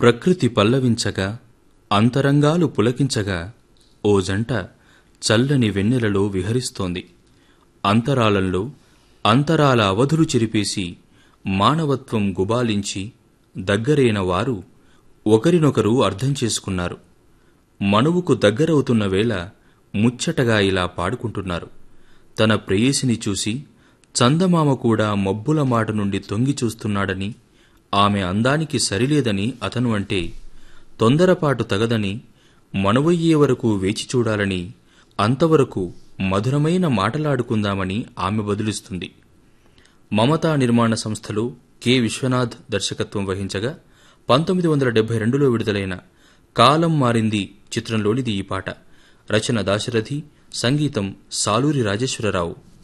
ప్రకృతి పల్లవించగా అంతరంగాలు పులకించగా ఓ జంట చల్లని వెన్నెలలో విహరిస్తోంది అంతరాలంలో అంతరాల అవధులు చెరిపేసి మానవత్వం గుబాలించి దగ్గరైన వారు ఒకరినొకరు అర్థం చేసుకున్నారు మనువుకు దగ్గరవుతున్న వేళ ముచ్చటగా ఇలా పాడుకుంటున్నారు తన ప్రేయసిని చూసి చందమామ కూడా మబ్బుల మాట నుండి తొంగి చూస్తున్నాడని ఆమె అందానికి సరిలేదని అతను అంటే తొందరపాటు తగదని మనువయ్యే వరకు వేచి చూడాలని అంతవరకు మధురమైన మాటలాడుకుందామని ఆమె బదులిస్తుంది మమతా నిర్మాణ సంస్థలో కె విశ్వనాథ్ దర్శకత్వం వహించగా పంతొమ్మిది వందల డెబ్బై రెండులో విడుదలైన కాలం మారింది చిత్రంలోనిది ఈ పాట రచన దాశరథి సంగీతం సాలూరి రాజేశ్వరరావు